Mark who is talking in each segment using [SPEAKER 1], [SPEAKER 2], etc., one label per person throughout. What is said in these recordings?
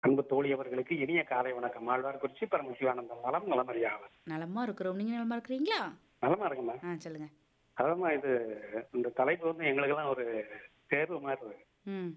[SPEAKER 1] அன்பு தோழி அவர்களுக்கு இனிய காலை வணக்கம் ஆழ்வார்குறிச்சி பரமசிவானந்தம் நலம் நலமறியாவர்
[SPEAKER 2] நலமா இருக்கிறோம் நீங்க நலமா இருக்கிறீங்களா
[SPEAKER 1] நலமா இருக்குமா
[SPEAKER 2] ஆ சொல்லுங்க
[SPEAKER 1] அதாம்மா இது இந்த தலைப்பு வந்து எங்களுக்கெல்லாம் ஒரு தேர்வு மாதிரி இருக்கு
[SPEAKER 2] ம்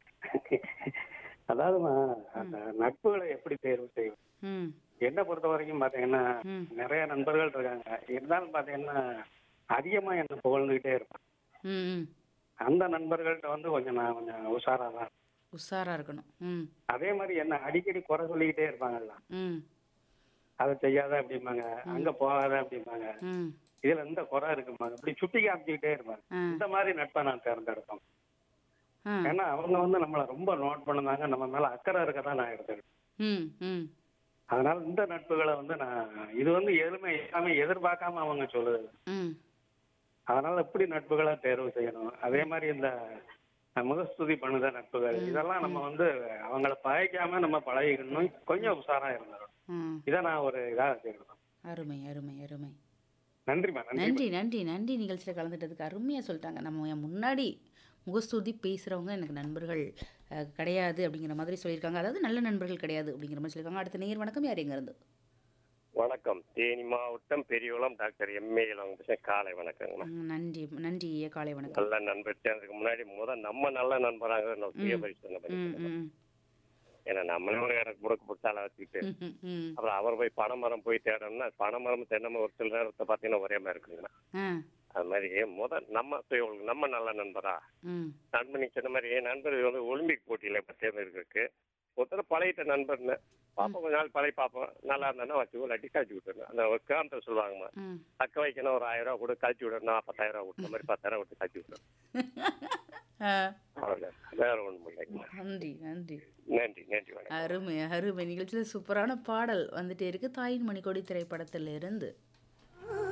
[SPEAKER 1] அதாவதுமா அந்த நட்புகளை எப்படி தேர்வு செய்வது
[SPEAKER 2] ம்
[SPEAKER 1] என்ன பொறுத்த வரைக்கும் பாத்தீங்கன்னா
[SPEAKER 2] ம்
[SPEAKER 1] நிறைய நண்பர்கள் இருக்காங்க இருந்தாலும் பாத்தீங்கன்னா அதிகமா என்ன புகழ்ந்துகிட்டே இருப்பாங்க
[SPEAKER 2] ம் ம்
[SPEAKER 1] அந்த நண்பர்கள்ட்ட வந்து கொஞ்சம் நான் கொஞ்சம் உஷாரா தான்
[SPEAKER 2] உஷாரா இருக்கணும் ம்
[SPEAKER 1] அதே மாதிரி என்ன அடிக்கடி குறை சொல்லிக்கிட்டே இருப்பாங்கல்ல
[SPEAKER 2] ம்
[SPEAKER 1] அதை செய்யாத அப்படிம்பாங்க அங்க போகாத அப்படிம்பாங்க
[SPEAKER 2] ம்
[SPEAKER 1] இதுல இந்த குறை இருக்கும்பாங்க இப்படி சுட்டி காமிச்சுக்கிட்டே இருப்பாங்க
[SPEAKER 2] ஆ
[SPEAKER 1] இந்த மாதிரி நட்பை நான் தேர்ந்தெடுப்பேன்
[SPEAKER 2] ஆ
[SPEAKER 1] ஏன்னா அவங்க வந்து நம்மள ரொம்ப நோட் பண்ணுனாங்க நம்ம மேல அக்கறை இருக்கதான் நான் எடுத்துக்கிட்டேன்
[SPEAKER 2] ம் ம்
[SPEAKER 1] அதனால இந்த நட்புகளை வந்து நான் இது வந்து எதுவுமே எல்லாமே எதிர்பார்க்காம அவங்க சொல்லுது
[SPEAKER 2] ம்
[SPEAKER 1] அதனால எப்படி நட்புகளை தேர்வு செய்யணும் அதே மாதிரி இந்த முகஸ்துதி பண்ணுத நட்புகள் இதெல்லாம் நம்ம வந்து அவங்கள பகைக்காம நம்ம பழகிக்கணும் கொஞ்சம் உஷாரா இருந்துடும்
[SPEAKER 2] ம்
[SPEAKER 1] இதை நான் ஒரு இதா வச்சுக்கிட்டேன்
[SPEAKER 2] அருமை அருமை அருமை
[SPEAKER 1] நன்றிம்மா நன்றி
[SPEAKER 2] நன்றி நன்றி நன்றி நிகழ்ச்சியில் கலந்துட்டதுக்கு அருமையாக சொல்லிட்டாங்க நம்ம என் முன்னாடி முகஸ்துதி பேசுகிறவங்க எனக்கு நண்பர்கள் அஹ், கிடையாது அப்படிங்கிற மாதிரி சொல்லியிருக்காங்க அதாவது நல்ல நண்பர்கள் கிடையாது அப்படிங்கிற மாதிரி சொல்லியிருக்காங்க அடுத்த நேர் வணக்கம் யார் எங்க இருந்து
[SPEAKER 3] வணக்கம் தேனி மாவட்டம் பெரியகுளம் டாக்டர் எம்ஏ பேசுறேன் காலை வணக்கங்கம்மா
[SPEAKER 2] ம், நன்றி நன்றி ஐயா காலை வணக்கம்
[SPEAKER 3] நல்ல நண்பர் சேர்ந்ததுக்கு முன்னாடி முத நம்ம நல்ல நண்பராக நான் சுய பரிசோதனை
[SPEAKER 2] ம்
[SPEAKER 3] பண்ணிக்கிறேன்
[SPEAKER 2] ம்
[SPEAKER 3] ஏன்னா நம்மளே ஒரு எனக்கு முறுக்கு பிடிச்சால வச்சுக்கிட்டு
[SPEAKER 2] ம், ம், ம்
[SPEAKER 3] அப்புறம் அவர் போய் பனைமரம் போய் தேடணும்னா பனைமரம் தென்னமரம் ஒரு சில நேரத்தை பார்த்தீங்கன்னா ஒரே மாதிரி இருக்குங்கண்ணா
[SPEAKER 2] ஆ
[SPEAKER 3] அது மாதிரி முத நம்ம சுய ஒழுங்கு, நம்ம நல்ல நண்பரா
[SPEAKER 2] ம்
[SPEAKER 3] நண்பன் நீங்க சொன்ன மாதிரி என் நண்பர் வந்து ஒலிம்பிக் போட்டியில இப்போ தேர்ந்தெடுக்கிறதுக்கு ஒருத்தர் பழையிட்ட நண்பர்னு பார்ப்போம் கொஞ்ச நாள் பழைய பார்ப்போம் நல்லா இருந்தானா வச்சு இல்லாட்டி கழிச்சு விட்டுருங்க அந்த ஒரு காரணத்தை சொல்லுவாங்கம்மா
[SPEAKER 2] ம்
[SPEAKER 3] தக்க வைக்கணும் ஒரு ஆயிரம் ரூபா கூட கழிச்சு விடணும் நான் பத்தாயிரம் ரூபா கொடுத்த மாதிரி பத்தாயிரம் விட்டு கழிச்சு விடணும்
[SPEAKER 2] ஆ,
[SPEAKER 3] அவ்வளவுதான் வேற ஒன்றும் இல்லைங்கம்மா
[SPEAKER 2] நன்றி நன்றி
[SPEAKER 3] நன்றி நன்றி வணக்கம்
[SPEAKER 2] அருமை அருமை நிகழ்ச்சியில் சூப்பரான பாடல் வந்துட்டே இருக்கு தாயின் மணிக்கொடி திரைப்படத்திலிருந்து